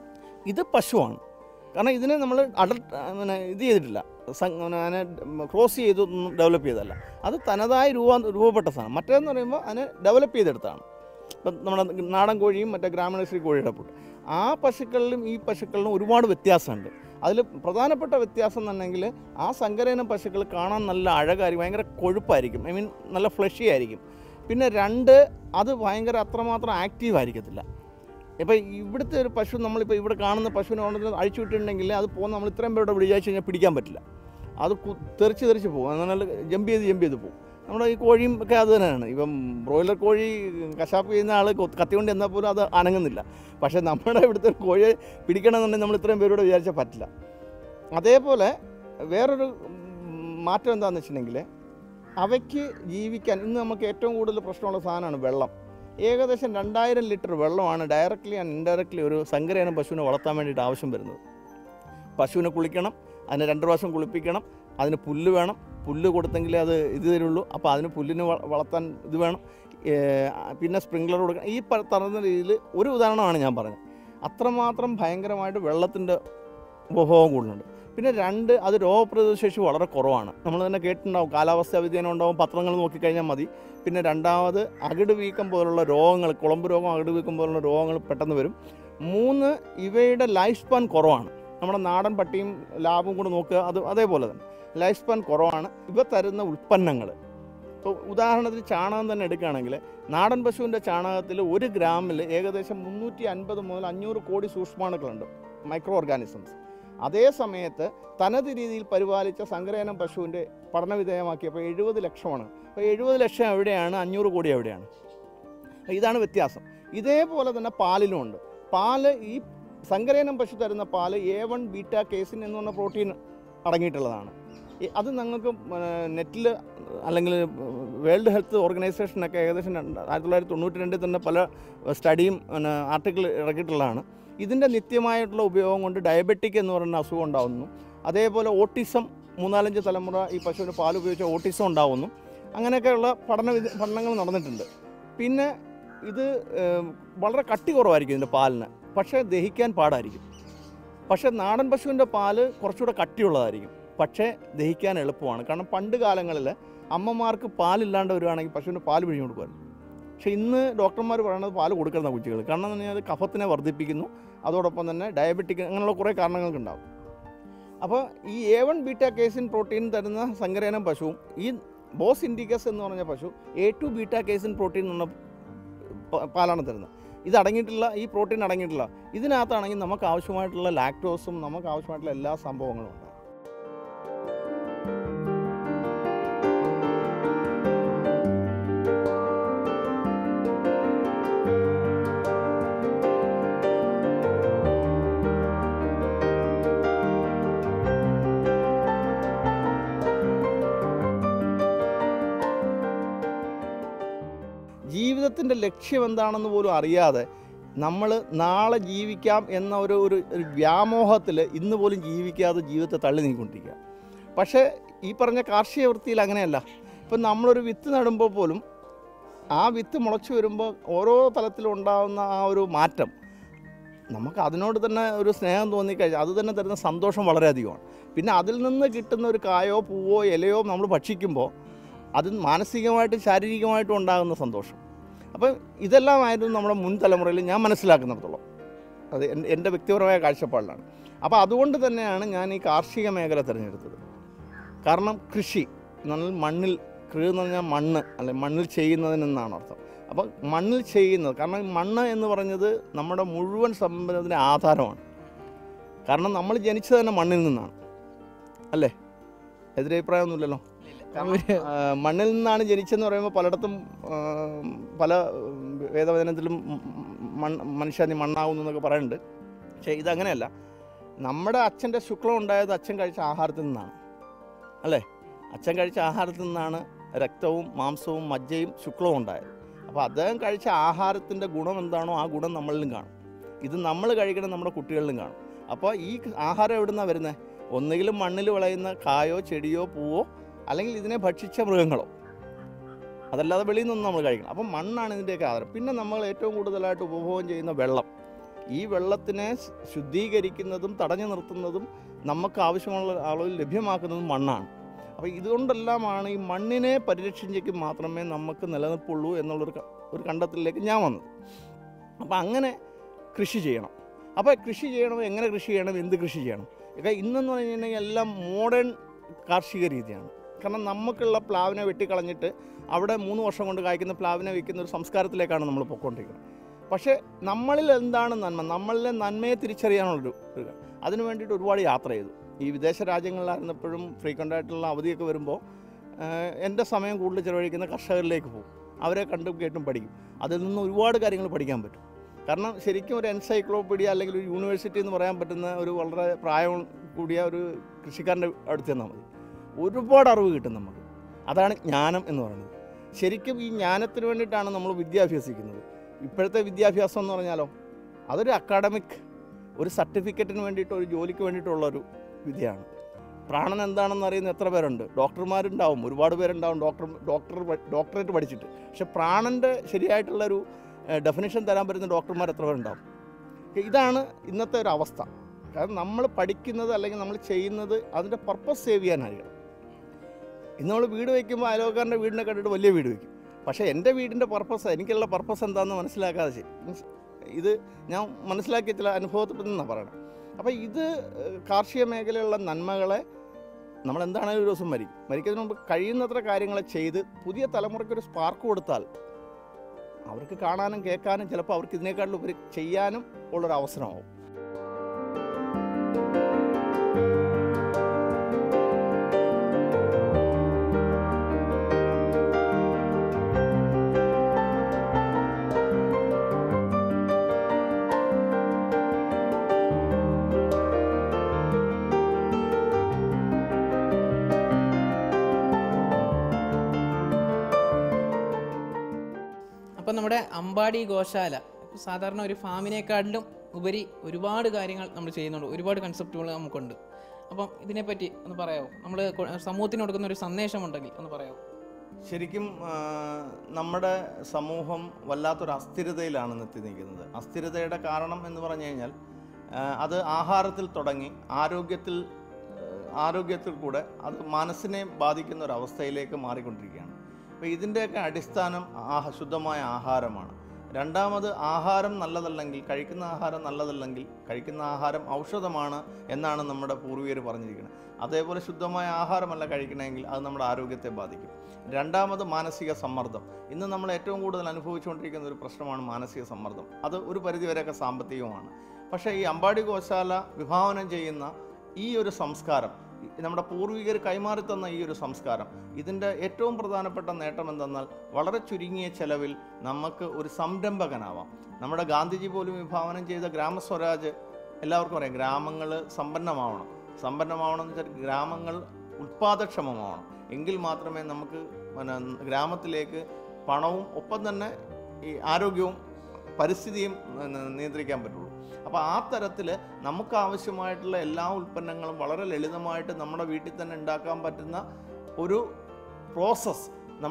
ഇത് പശുവാണ് കാരണം ഇതിനെ നമ്മൾ അഡൽട്ട് പിന്നെ ഇത് ചെയ്തിട്ടില്ല സം- പിന്നെ അതിനെ ക്രോസ് ചെയ്ത് ഡെവലപ്പ് ചെയ്തതല്ല അത് തനതായി രൂപ രൂപപ്പെട്ട സാധനം മറ്റേതെന്ന് പറയുമ്പോൾ അതിനെ ഡെവലപ്പ് ചെയ്തെടുത്താണ് ഇപ്പം നമ്മുടെ നാടൻ കോഴിയും മറ്റേ ഗ്രാമീണശ്രീ കോഴിയുടെ പുട്ട് ആ പശുക്കളിലും ഈ പശുക്കളിലും ഒരുപാട് വ്യത്യാസമുണ്ട് അതിൽ പ്രധാനപ്പെട്ട വ്യത്യാസം എന്നുണ്ടെങ്കിൽ ആ സങ്കരയിനം പശുക്കൾ കാണാൻ നല്ല അഴകായിരിക്കും ഭയങ്കര കൊഴുപ്പായിരിക്കും ഐ മീൻ നല്ല ഫ്ലഷി ആയിരിക്കും പിന്നെ രണ്ട് അത് ഭയങ്കര അത്രമാത്രം ആക്റ്റീവ് ആയിരിക്കത്തില്ല ഇപ്പോൾ ഇവിടുത്തെ ഒരു പശു നമ്മളിപ്പോൾ ഇവിടെ കാണുന്ന പശുവിനെ കൊണ്ടുവന്ന് അഴിച്ചു വിട്ടിട്ടുണ്ടെങ്കിൽ അത് പോകുന്ന നമ്മൾ ഇത്രയും പേരുടെ വിചാരിച്ചു കഴിഞ്ഞാൽ പിടിക്കാൻ പറ്റില്ല അത് കു- തെറിച്ച് തെറിച്ച് പോകും എന്നാൽ ജമ്പ് ചെയ്ത് ജമ്പ് ചെയ്ത് പോകും നമ്മുടെ ഈ കോഴിയും ഒക്കെ അത് തന്നെയാണ് ഇപ്പം ബ്രോയിലർ കോഴി കശാപ്പ് ചെയ്യുന്ന ആൾ കത്തി കൊണ്ട് എന്നാൽ പോലും അത് അനങ്ങുന്നില്ല പക്ഷേ നമ്മുടെ ഇവിടുത്തെ ഒരു കോഴിയെ പിടിക്കണമെന്നുണ്ടെങ്കിൽ നമ്മൾ ഇത്രയും പേരോട് വിചാരിച്ചാൽ പറ്റില്ല അതേപോലെ വേറൊരു ഉം, മാറ്റം എന്താണെന്ന് വെച്ചിട്ടുണ്ടെങ്കിൽ അവയ്ക്ക് ജീവിക്കാൻ ഇന്ന് നമുക്ക് ഏറ്റവും കൂടുതൽ പ്രശ്നമുള്ള സാധനമാണ് വെള്ളം ഏകദേശം രണ്ടായിരം ലിറ്റർ വെള്ളമാണ് ഡയറക്റ്റ്ലി ആൻഡ് ഇൻഡയറക്റ്റ്ലി ഒരു സങ്കരയിനം പശുവിനെ വളർത്താൻ വേണ്ടിയിട്ട് ആവശ്യം വരുന്നത് പശുവിനെ കുളിക്കണം അതിനെ രണ്ട് പ്രാവശ്യം കുളിപ്പിക്കണം അതിന് പുല്ല് വേണം പുല്ല് കൊടുത്തെങ്കിലേ അത് ഇത് തരുള്ളൂ അപ്പോൾ അതിന് പുല്ലിന് വ- വളർത്താൻ ഇത് വേണം ഏ, പിന്നെ സ്പ്രിംഗ്ലർ കൊടുക്കണം ഈ പ- പറയുന്ന രീതിയിൽ ഒരു ഉദാഹരണമാണ് ഞാൻ പറഞ്ഞത് അത്രമാത്രം ഭയങ്കരമായിട്ട് വെള്ളത്തിൻ്റെ ഉപഭോഗം കൂടുന്നുണ്ട് പിന്നെ രണ്ട് അത് രോഗപ്രതിരോധശേഷി വളരെ കുറവാണ് നമ്മൾ തന്നെ കേട്ടിട്ടുണ്ടാവും കാലാവസ്ഥാ വ്യതിയാനം ഉണ്ടാവും പത്രങ്ങൾ നോക്കിക്കഴിഞ്ഞാൽ മതി പിന്നെ രണ്ടാമത് അകിട് വീക്കം പോലുള്ള രോഗങ്ങൾ കുളമ്പ് രോഗം അകിട് വീക്കം പോലുള്ള രോഗങ്ങൾ പെട്ടെന്ന് വരും മൂന്ന് ഇവയുടെ ലൈഫ് സ്പാൻ കുറവാണ് നമ്മുടെ നാടൻ പട്ടിയും ലാബും കൂടെ നോക്കുക അത് അതേപോലെ തന്നെ ലൈഫ് സ്പാൻ കുറവാണ് ഇവ തരുന്ന ഉൽപ്പന്നങ്ങൾ ഇപ്പോൾ ഉദാഹരണത്തിന് ചാണകം തന്നെ എടുക്കുകയാണെങ്കിൽ നാടൻ പശുവിൻ്റെ ചാണകത്തിൽ ഒരു ഗ്രാമിൽ ഏകദേശം മുന്നൂറ്റി അൻപത് മുതൽ അഞ്ഞൂറ് കോടി സൂക്ഷ്മാണുക്കളുണ്ട് മൈക്രോ ഓർഗാനിസംസ് അതേ സമയത്ത് തനത് രീതിയിൽ പരിപാലിച്ച സങ്കരയനം പശുവിൻ്റെ പഠനവിധേയമാക്കിയപ്പോൾ എഴുപത് ലക്ഷമാണ് അപ്പോൾ എഴുപത് ലക്ഷം എവിടെയാണ് അഞ്ഞൂറ് കോടി എവിടെയാണ് അപ്പോൾ ഇതാണ് വ്യത്യാസം ഇതേപോലെ തന്നെ പാലിലും ഉണ്ട് പാല് ഈ സങ്കരയനം പശു തരുന്ന പാല് എ വൺ ബീറ്റ കേസിൻ എന്ന് പറഞ്ഞ പ്രോട്ടീൻ അടങ്ങിയിട്ടുള്ളതാണ് ഈ- അത് നിങ്ങൾക്ക് നെറ്റിൽ അല്ലെങ്കിൽ വേൾഡ് ഹെൽത്ത് ഓർഗനൈസേഷനൊക്കെ ഏകദേശം രണ്ട് ആയിരത്തി തൊള്ളായിരത്തി തൊണ്ണൂറ്റി രണ്ടിൽ തന്നെ പല സ്റ്റഡിയും ആർട്ടിക്കിൾ ഇറക്കിയിട്ടുള്ളതാണ് ഇതിൻ്റെ നിത്യമായിട്ടുള്ള ഉപയോഗം കൊണ്ട് ഡയബറ്റിക് എന്ന് പറയുന്ന അസുഖം ഉണ്ടാകുന്നു അതേപോലെ ഓട്ടിസം മൂന്നാലഞ്ച് തലമുറ ഈ പശുവിന് പാൽ ഉപയോഗിച്ച ഓട്ടിസം ഉണ്ടാവുന്നു അങ്ങനെയൊക്കെയുള്ള പഠന വിധ- പഠനങ്ങൾ നടന്നിട്ടുണ്ട് പിന്നെ ഇത് ഏം, വളരെ കട്ടി കുറവായിരിക്കും ഇതിൻ്റെ പാലിന് പക്ഷേ ദഹിക്കാൻ പാടായിരിക്കും പക്ഷേ നാടൻ പശുവിൻ്റെ പാല് കുറച്ചുകൂടെ കട്ടിയുള്ളതായിരിക്കും പക്ഷേ ദഹിക്കാൻ എളുപ്പമാണ് കാരണം പണ്ട് കാലങ്ങളിൽ അമ്മമാർക്ക് പാലില്ലാണ്ട് വരുവാണെങ്കിൽ പശുവിന് പാല് പിഴിഞ്ഞു കൊടുക്കുമായിരുന്നു പക്ഷേ ഇന്ന് ഡോക്ടർമാർ പറയുന്നത് പാല് കൊടുക്കുന്ന കുട്ടികൾ കാരണം എന്ന് പറഞ്ഞാൽ അത് കഫത്തിനെ വർദ്ധിപ്പിക്കുന്നു അതോടൊപ്പം തന്നെ ഡയബറ്റിക് അങ്ങനെയുള്ള കുറേ കാരണങ്ങൾക്കുണ്ടാവും അപ്പോൾ ഈ A one beta casein protein തരുന്ന സങ്കരയനം പശുവും ഈ ബോസ് ഇൻഡിക്കസ് എന്ന് പറഞ്ഞ പശു A two beta casein protein എന്ന് പറഞ്ഞ പ- പാലാണ് തരുന്നത് ഇത് അടങ്ങിയിട്ടുള്ള ഈ പ്രോട്ടീൻ അടങ്ങിയിട്ടുള്ള ഇതിനകത്താണെങ്കിൽ നമുക്ക് ആവശ്യമായിട്ടുള്ള ലാക്ടോസും നമുക്ക് ആവശ്യമായിട്ടുള്ള എല്ലാ സംഭവങ്ങളും ഉണ്ട് ജീവിതത്തിൻ്റെ ലക്ഷ്യം എന്താണെന്ന് പോലും അറിയാതെ നമ്മൾ നാളെ ജീവിക്കാം എന്ന ഒരു ഒരു ഒരു വ്യാമോഹത്തിൽ ഇന്ന് പോലും ജീവിക്കാതെ ജീവിതത്തെ തള്ളി നീക്കൊണ്ടിരിക്കുക പക്ഷേ ഈ പറഞ്ഞ കാർഷിക വൃത്തിയിൽ അങ്ങനെയല്ല ഇപ്പം നമ്മളൊരു വിത്ത് നടുമ്പോൾ പോലും ആ വിത്ത് മുളച്ചു വരുമ്പോൾ ഓരോ തലത്തിലും ഉണ്ടാകുന്ന ആ ഒരു മാറ്റം നമുക്ക് അതിനോട് തന്നെ ഒരു സ്നേഹം തോന്നിക്കഴിഞ്ഞാൽ അത് തന്നെ തരുന്ന സന്തോഷം വളരെയധികമാണ് പിന്നെ അതിൽ നിന്ന് കിട്ടുന്ന ഒരു കായോ പൂവോ ഇലയോ നമ്മൾ ഭക്ഷിക്കുമ്പോൾ അത് മാനസികമായിട്ടും ശാരീരികമായിട്ടും ഉണ്ടാകുന്ന സന്തോഷം അപ്പം ഇതെല്ലാമായിരുന്നു നമ്മുടെ മുൻ തലമുറയിൽ ഞാൻ മനസ്സിലാക്കുന്നിടത്തോളം അത് എൻ്റെ എൻ്റെ വ്യക്തിപരമായ കാഴ്ചപ്പാടിലാണ് അപ്പോൾ അതുകൊണ്ട് തന്നെയാണ് ഞാൻ ഈ കാർഷിക മേഖല തിരഞ്ഞെടുത്തത് കാരണം കൃഷി എന്ന് പറഞ്ഞാൽ മണ്ണിൽ കൃ എന്ന് പറഞ്ഞാൽ മണ്ണ് അല്ലെ മണ്ണിൽ ചെയ്യുന്നതിനെന്നാണ് അർത്ഥം അപ്പം മണ്ണിൽ ചെയ്യുന്നത് കാരണം ഈ മണ്ണ് എന്ന് പറഞ്ഞത് നമ്മുടെ മുഴുവൻ സമ്പന്നത്തിൻ്റെ ആധാരമാണ് കാരണം നമ്മൾ ജനിച്ചത് തന്നെ മണ്ണിൽ നിന്നാണ് അല്ലേ എതിരഭിപ്രായമൊന്നുമില്ലല്ലോ കാരണം, ആ, മണ്ണിൽ നിന്നാണ് ജനിച്ചെന്ന് പറയുമ്പോൾ പലയിടത്തും ആ, പല ഉം, വേദവചനത്തിലും ഉം, മണ്ണ് മനുഷ്യ നീ മണ്ണാവുന്നു എന്നൊക്കെ പറയുന്നുണ്ട് പക്ഷേ ഇതങ്ങനെയല്ല നമ്മുടെ അച്ഛൻ്റെ ശുക്ലം ഉണ്ടായത് അച്ഛൻ കഴിച്ച ആഹാരത്തിൽ നിന്നാണ് അല്ലേ അച്ഛൻ കഴിച്ച ആഹാരത്തിൽ നിന്നാണ് രക്തവും മാംസവും മജ്ജയും ശുക്ലവും ഉണ്ടായത് അപ്പോൾ അദ്ദേഹം കഴിച്ച ആഹാരത്തിൻ്റെ ഗുണം എന്താണോ ആ ഗുണം നമ്മളിലും കാണും ഇത് നമ്മൾ കഴിക്കണം നമ്മുടെ കുട്ടികളിലും കാണും അപ്പോൾ ഈ ആഹാരം എവിടുന്നാണ് വരുന്നത് ഒന്നുകിലും മണ്ണിൽ വിളയുന്ന കായോ ചെടിയോ പൂവോ അല്ലെങ്കിൽ ഇതിനെ ഭക്ഷിച്ച മൃഗങ്ങളോ അതല്ലാതെ വെളിയിൽ നിന്നും നമ്മൾ കഴിക്കണം അപ്പം മണ്ണാണ് ഇതിൻ്റെയൊക്കെ ആധാരം പിന്നെ നമ്മൾ ഏറ്റവും കൂടുതലായിട്ട് ഉപഭോഗം ചെയ്യുന്ന വെള്ളം ഈ വെള്ളത്തിനെ ശ്- ശുദ്ധീകരിക്കുന്നതും തടഞ്ഞു നിർത്തുന്നതും നമുക്ക് ആവശ്യമുള്ള അളവിൽ ലഭ്യമാക്കുന്നതും മണ്ണാണ് അപ്പോൾ ഇതുകൊണ്ടെല്ലാമാണ് ഈ മണ്ണിനെ പരിരക്ഷിച്ചെങ്കിൽ മാത്രമേ നമുക്ക് നിലനിൽപ്പുള്ളൂ എന്നുള്ളൊരു ക- ഒരു കണ്ടെത്തലിലേക്ക് ഞാൻ വന്നത് അപ്പോൾ അങ്ങനെ കൃഷി ചെയ്യണം അപ്പോൾ കൃഷി ചെയ്യണം എങ്ങനെ കൃഷി ചെയ്യണം എന്ത് കൃഷി ചെയ്യണം ഒക്കെ ഇന്നെന്ന് പറഞ്ഞു കഴിഞ്ഞാൽ എല്ലാം മോഡേൺ കാർഷിക രീതിയാണ് കാരണം നമുക്കുള്ള പ്ലാവിനെ വെട്ടിക്കളഞ്ഞിട്ട് അവിടെ മൂന്ന് വർഷം കൊണ്ട് കായ്ക്കുന്ന പ്ലാവിനെ വിൽക്കുന്ന ഒരു സംസ്കാരത്തിലേക്കാണ് നമ്മൾ പൊയ്ക്കൊണ്ടിരിക്കുന്നത് പക്ഷേ നമ്മളിൽ എന്താണ് നന്മ നമ്മളിലെ നന്മയെ തിരിച്ചറിയാനുള്ളൊരു ഒരു കാര്യം. അതിനു വേണ്ടിയിട്ട് ഒരുപാട് യാത്ര ചെയ്തു ഈ വിദേശ രാജ്യങ്ങളിലായിരുന്നപ്പോഴും ഫ്രീക്വൻ്റ് ആയിട്ടുള്ള അവധിയൊക്കെ വരുമ്പോൾ ആഹ്, എൻ്റെ സമയം കൂടുതൽ ചിലവഴിക്കുന്ന കർഷകരിലേക്ക് പോകും അവരെ കണ്ടും കേട്ടും പഠിക്കും അതിൽ നിന്ന് ഒരുപാട് കാര്യങ്ങൾ പഠിക്കാൻ പറ്റും കാരണം ശരിക്കും ഒരു എൻസൈക്ലോപ്പീഡിയ അല്ലെങ്കിൽ ഒരു യൂണിവേഴ്സിറ്റി എന്ന് പറയാൻ പറ്റുന്ന ഒരു വളരെ പ്രായം കൂടിയ ഒരു കൃഷിക്കാരൻ്റെ അടുത്ത് ചെന്നാൽ മതി ഒരുപാട് അറിവ് കിട്ടും നമുക്ക് അതാണ് ജ്ഞാനം എന്ന് പറയുന്നത് ശരിക്കും ഈ ജ്ഞാനത്തിന് വേണ്ടിയിട്ടാണ് നമ്മൾ വിദ്യ അഭ്യസിക്കുന്നത് ഇപ്പോഴത്തെ വിദ്യാഭ്യാസം എന്ന് പറഞ്ഞാലോ അതൊരു അക്കാഡമിക് ഒരു സർട്ടിഫിക്കറ്റിന് വേണ്ടിയിട്ട് ഒരു ജോലിക്ക് വേണ്ടിയിട്ടുള്ള ഒരു വിദ്യയാണ് പ്രാണൻ എന്താണെന്ന് അറിയുന്ന എത്ര പേരുണ്ട് ഡോക്ടർമാരുണ്ടാവും ഒരുപാട് പേരുണ്ടാവും ഡോക്ടർ ഡോക്ടർ ഡോക്ടറേറ്റ് പഠിച്ചിട്ട് പക്ഷെ പ്രാണൻ്റെ ശരിയായിട്ടുള്ളൊരു ഡെഫിനേഷൻ തരാൻ പറ്റുന്ന ഡോക്ടർമാർ എത്ര പേരുണ്ടാവും ഇതാണ് ഇന്നത്തെ ഒരു അവസ്ഥ കാരണം നമ്മൾ പഠിക്കുന്നത് അല്ലെങ്കിൽ നമ്മൾ ചെയ്യുന്നത് അതിൻ്റെ പർപ്പസ് സേവ് ചെയ്യാനായിരിക്കണം ഇന്ന് നമ്മൾ വീട് വയ്ക്കുമ്പോൾ അയലോക്കാരൻ്റെ വീടിനെ കണ്ടിട്ട് വലിയ വീട് വയ്ക്കും പക്ഷേ എൻ്റെ വീടിൻ്റെ പർപ്പസ് എനിക്കുള്ള പർപ്പസ് എന്താണെന്ന് മനസ്സിലാക്കാതെ ചെയ്യും മീൻസ് ഇത് ഞാൻ മനസ്സിലാക്കിയ ചില അനുഭവത്തിൽ നിന്നാണ് പറയണത് അപ്പോൾ ഇത് ഏഹ്, കാർഷിക മേഖലയിലുള്ള നന്മകളെ നമ്മൾ എന്താണെങ്കിലും ഒരു ദിവസം മരിക്കും മരിക്കുന്നതിന് മുമ്പ് കഴിയുന്നത്ര കാര്യങ്ങൾ ചെയ്ത് പുതിയ തലമുറയ്ക്ക് ഒരു സ്പാർക്ക് കൊടുത്താൽ അവർക്ക് കാണാനും കേൾക്കാനും ചിലപ്പോൾ അവർക്ക് ഇതിനേക്കാളും ഉപരി ചെയ്യാനും ഉള്ളൊരു അവസരമാവും അപ്പം നമ്മുടെ അമ്പാടി ഗോശാല ഇപ്പം സാധാരണ ഒരു ഫാമിനേക്കാട്ടിലും ഉപരി ഒരുപാട് കാര്യങ്ങൾ നമ്മൾ ചെയ്യുന്നുണ്ട് ഒരുപാട് കൺസെപ്റ്റുകൾ നമുക്കുണ്ട് അപ്പം ഇതിനെപ്പറ്റി ഒന്ന് പറയാമോ നമ്മൾ സമൂഹത്തിന് കൊടുക്കുന്ന ഒരു സന്ദേശമുണ്ടെങ്കിൽ ഒന്ന് പറയാമോ ശരിക്കും ആ, നമ്മുടെ സമൂഹം വല്ലാത്തൊരു അസ്ഥിരതയിലാണ് എത്തി നിൽക്കുന്നത് അസ്ഥിരതയുടെ കാരണം എന്ന് പറഞ്ഞു കഴിഞ്ഞാൽ ആ, അത് ആഹാരത്തിൽ തുടങ്ങി ആരോഗ്യത്തിൽ ആ, ആരോഗ്യത്തിൽ കൂടെ അത് മനസ്സിനെ ബാധിക്കുന്ന ഒരു അവസ്ഥയിലേക്ക് മാറിക്കൊണ്ടിരിക്കുകയാണ് അപ്പോൾ ഇതിൻ്റെയൊക്കെ അടിസ്ഥാനം ആഹ ശുദ്ധമായ ആഹാരമാണ് രണ്ടാമത് ആഹാരം നല്ലതല്ലെങ്കിൽ കഴിക്കുന്ന ആഹാരം നല്ലതല്ലെങ്കിൽ കഴിക്കുന്ന ആഹാരം ഔഷധമാണ് എന്നാണ് നമ്മുടെ പൂർവികർ പറഞ്ഞിരിക്കുന്നത് അതേപോലെ ശുദ്ധമായ ആഹാരമല്ല കഴിക്കണമെങ്കിൽ അത് നമ്മുടെ ആരോഗ്യത്തെ ബാധിക്കും രണ്ടാമത് മാനസിക സമ്മർദ്ദം ഇന്ന് നമ്മൾ ഏറ്റവും കൂടുതൽ അനുഭവിച്ചുകൊണ്ടിരിക്കുന്ന ഒരു പ്രശ്നമാണ് മാനസിക സമ്മർദ്ദം അത് ഒരു പരിധിവരെയൊക്കെ സാമ്പത്തികമാണ് പക്ഷേ ഈ അമ്പാടി ഗോശാല വിഭാവനം ചെയ്യുന്ന ഈ ഒരു സംസ്കാരം ഈ നമ്മുടെ പൂർവികർ കൈമാറി തന്ന ഈ ഒരു സംസ്കാരം ഇതിൻ്റെ ഏറ്റവും പ്രധാനപ്പെട്ട നേട്ടം എന്തെന്നാൽ വളരെ ചുരുങ്ങിയ ചെലവിൽ നമുക്ക് ഒരു സംരംഭകനാവാം നമ്മുടെ ഗാന്ധിജി പോലും വിഭാവനം ചെയ്ത ഗ്രാമസ്വരാജ് എല്ലാവർക്കും അറിയാം ഗ്രാമങ്ങൾ സമ്പന്നമാവണം സമ്പന്നമാവണം എന്ന് വെച്ചാൽ ഗ്രാമങ്ങൾ ഉൽപ്പാദക്ഷമമാവണം എങ്കിൽ മാത്രമേ നമുക്ക് പിന്നെ ഗ്രാമത്തിലേക്ക് പണവും ഒപ്പം തന്നെ ഈ ആരോഗ്യവും പരിസ്ഥിതിയും പിന്നെ നിയന്ത്രിക്കാൻ പറ്റുള്ളൂ അപ്പോൾ ആ തരത്തിൽ നമുക്ക് ആവശ്യമായിട്ടുള്ള എല്ലാ ഉൽപ്പന്നങ്ങളും വളരെ ലളിതമായിട്ട് നമ്മുടെ വീട്ടിൽ തന്നെ ഉണ്ടാക്കാൻ പറ്റുന്ന ഒരു പ്രോസസ്സ് നമ്മുടെ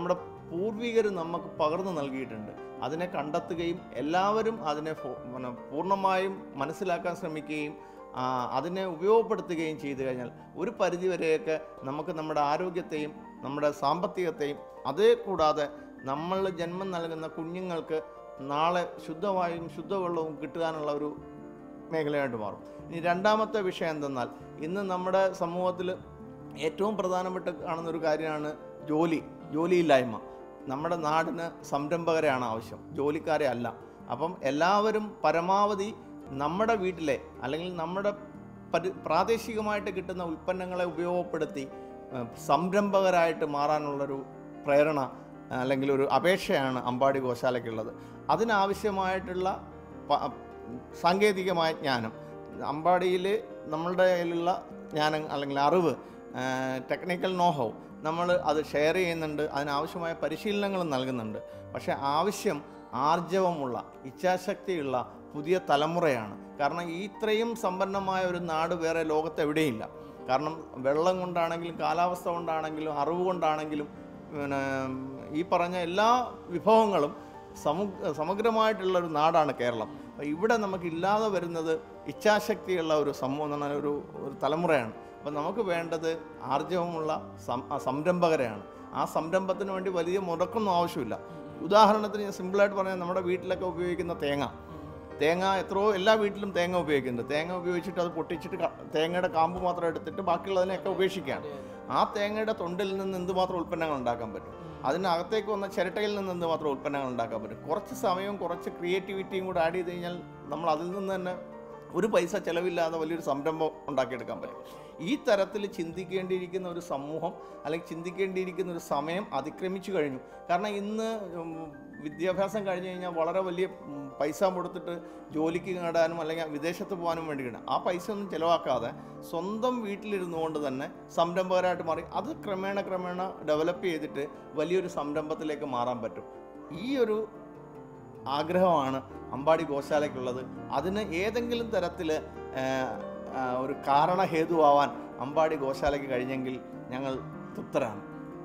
പൂർവികർ നമുക്ക് പകർന്നു നൽകിയിട്ടുണ്ട് അതിനെ കണ്ടെത്തുകയും എല്ലാവരും അതിനെ ഫു- പിന്നെ പൂർണ്ണമായും മനസ്സിലാക്കാൻ ശ്രമിക്കുകയും ആ, അതിനെ ഉപയോഗപ്പെടുത്തുകയും ചെയ്തു കഴിഞ്ഞാൽ ഒരു പരിധിവരെയൊക്കെ നമുക്ക് നമ്മുടെ ആരോഗ്യത്തെയും നമ്മുടെ സാമ്പത്തികത്തെയും അതേ കൂടാതെ നമ്മൾ ജന്മം നൽകുന്ന കുഞ്ഞുങ്ങൾക്ക് നാളെ ശുദ്ധവായും ശുദ്ധവെള്ളവും കിട്ടാനുള്ള ഒരു മേഖലയായിട്ട് മാറും ഇനി രണ്ടാമത്തെ വിഷയം എന്തെന്നാൽ ഇന്ന് നമ്മുടെ സമൂഹത്തിൽ ഏറ്റവും പ്രധാനപ്പെട്ട കാണുന്ന ഒരു കാര്യമാണ് ജോലി ജോലിയില്ലായ്മ നമ്മുടെ നാടിന് സംരംഭകരെയാണ് ആവശ്യം ജോലിക്കാരെ അല്ല അപ്പം എല്ലാവരും പരമാവധി നമ്മുടെ വീട്ടിലെ അല്ലെങ്കിൽ നമ്മുടെ പരി പ്രാദേശികമായിട്ട് കിട്ടുന്ന ഉൽപ്പന്നങ്ങളെ ഉപയോഗപ്പെടുത്തി ഏഹ്, സംരംഭകരായിട്ട് മാറാനുള്ളൊരു പ്രേരണ അല്ലെങ്കിൽ ഒരു അപേക്ഷയാണ് അമ്പാടി ഗോശാലയ്ക്കുള്ളത് അതിനാവശ്യമായിട്ടുള്ള പ- സാങ്കേതികമായ ജ്ഞാനം അമ്പാടിയിൽ നമ്മളുടെ കയ്യിലുള്ള ജ്ഞാനം അല്ലെങ്കിൽ അറിവ് ടെക്നിക്കൽ നോഹോ നമ്മൾ അത് ഷെയർ ചെയ്യുന്നുണ്ട് അതിനാവശ്യമായ പരിശീലനങ്ങളും നൽകുന്നുണ്ട് പക്ഷേ ആവശ്യം ആർജവമുള്ള ഇച്ഛാശക്തിയുള്ള പുതിയ തലമുറയാണ് കാരണം ഈ ഇത്രയും സമ്പന്നമായ ഒരു നാട് വേറെ ലോകത്ത് എവിടെയില്ല കാരണം വെള്ളം കൊണ്ടാണെങ്കിലും കാലാവസ്ഥ കൊണ്ടാണെങ്കിലും അറിവ് കൊണ്ടാണെങ്കിലും പിന്നെ ഈ പറഞ്ഞ എല്ലാ വിഭവങ്ങളും സമു സമഗ്രമായിട്ടുള്ള ഒരു നാടാണ് കേരളം അപ്പോൾ ഇവിടെ നമുക്ക് ഇല്ലാതെ വരുന്നത് ഇച്ഛാശക്തിയുള്ള ഒരു സമൂഹം എന്ന് പറഞ്ഞാൽ ഒരു ഒരു തലമുറയാണ് അപ്പോൾ നമുക്ക് വേണ്ടത് ആർജവമുള്ള സം ആ സംരംഭകരെയാണ് ആ സംരംഭത്തിന് വേണ്ടി വലിയ മുടക്കൊന്നും ആവശ്യമില്ല ഉദാഹരണത്തിന് ഞാൻ സിമ്പിളായിട്ട് പറഞ്ഞാൽ നമ്മുടെ വീട്ടിലൊക്കെ ഉപയോഗിക്കുന്ന തേങ്ങ തേങ്ങ എത്രയോ എല്ലാ വീട്ടിലും തേങ്ങ ഉപയോഗിക്കുന്നുണ്ട് തേങ്ങ ഉപയോഗിച്ചിട്ട് അത് പൊട്ടിച്ചിട്ട് ക- തേങ്ങയുടെ കാമ്പ് മാത്രം എടുത്തിട്ട് ബാക്കിയുള്ളതിനെയൊക്കെ ഉപേക്ഷിക്കുകയാണ് ആ തേങ്ങയുടെ തൊണ്ടിൽ നിന്ന് എന്തുമാത്രം ഉൽപ്പന്നങ്ങൾ ഉണ്ടാക്കാൻ പറ്റും അതിനകത്തേക്ക് വന്ന ചിരട്ടയിൽ നിന്ന് എന്തുമാത്രം ഉൽപ്പന്നങ്ങൾ ഉണ്ടാക്കാൻ പറ്റും കുറച്ച് സമയവും കുറച്ച് ക്രിയേറ്റിവിറ്റിയും കൂടെ ആഡ് ചെയ്ത് കഴിഞ്ഞാൽ നമ്മൾ അതിൽ നിന്ന് തന്നെ ഒരു പൈസ ചിലവില്ലാതെ വലിയൊരു സംരംഭം ഉണ്ടാക്കിയെടുക്കാൻ പറ്റും ഈ തരത്തിൽ ചിന്തിക്കേണ്ടിയിരിക്കുന്ന ഒരു സമൂഹം അല്ലെങ്കിൽ ചിന്തിക്കേണ്ടിയിരിക്കുന്ന ഒരു സമയം അതിക്രമിച്ചു കഴിഞ്ഞു കാരണം ഇന്ന് ഉം, വിദ്യാഭ്യാസം കഴിഞ്ഞ് കഴിഞ്ഞാൽ വളരെ വലിയ ഉം, പൈസ കൊടുത്തിട്ട് ജോലിക്ക് നേടാനും അല്ലെങ്കിൽ വിദേശത്ത് പോകാനും വേണ്ടിയാണ് ആ പൈസ ഒന്നും ചിലവാക്കാതെ സ്വന്തം വീട്ടിലിരുന്നു കൊണ്ട് തന്നെ സംരംഭകരായിട്ട് മാറി അത് ക്രമേണ ക്രമേണ ഡെവലപ്പ് ചെയ്തിട്ട് വലിയൊരു സംരംഭത്തിലേക്ക് മാറാൻ പറ്റും ഈ ഒരു ആഗ്രഹമാണ് അമ്പാടി ഗോശാലയ്ക്കുള്ളത് അതിന് ഏതെങ്കിലും തരത്തിൽ ഒരു കാരണഹേതുവാവാൻ അമ്പാടി ഗോശാലയ്ക്ക് കഴിഞ്ഞെങ്കിൽ ഞങ്ങൾ തൃപ്തരാണ്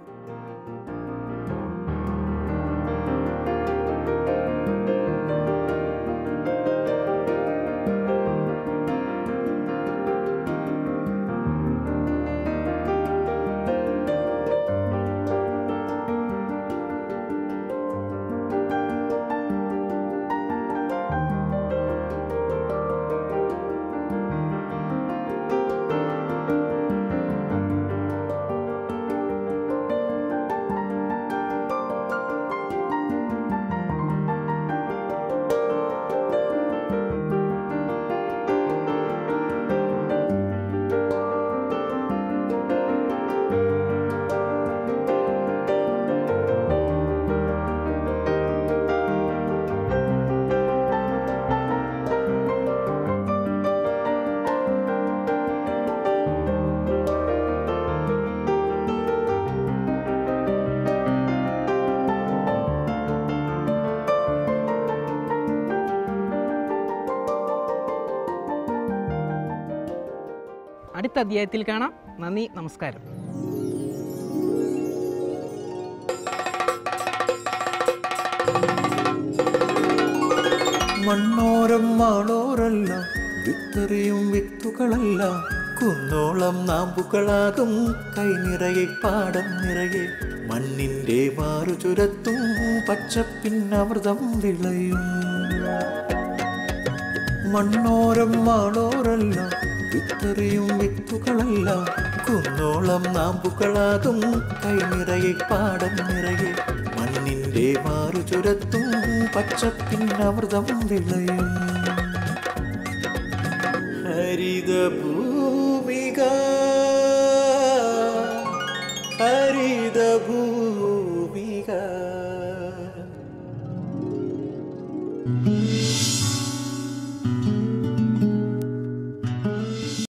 അടുത്ത അധ്യായത്തിൽ കാണാം നന്ദി നമസ്കാരം മണ്ണോരം മാളോരല്ല വിത്തെറിയും വിത്തുകളല്ല കുന്നോളം നാമ്പുകളാകും കൈ നിറയെ പാടം നിറയെ മണ്ണിന്റെ മാറു ചുരത്തും പച്ചപ്പിന്നമൃതം വിളയും മണ്ണോരം മാളോരല്ല വിത്തെറിയും വിത്തുകളല്ല കുന്നോളം നാമ്പുകളാകും കൈ നിറയെ പാടം നിറയെ മണ്ണിന്റെ മാറു ചുരത്തും പച്ചപ്പിന്നമൃതം വിളയും ഹരിത ഭൂമിക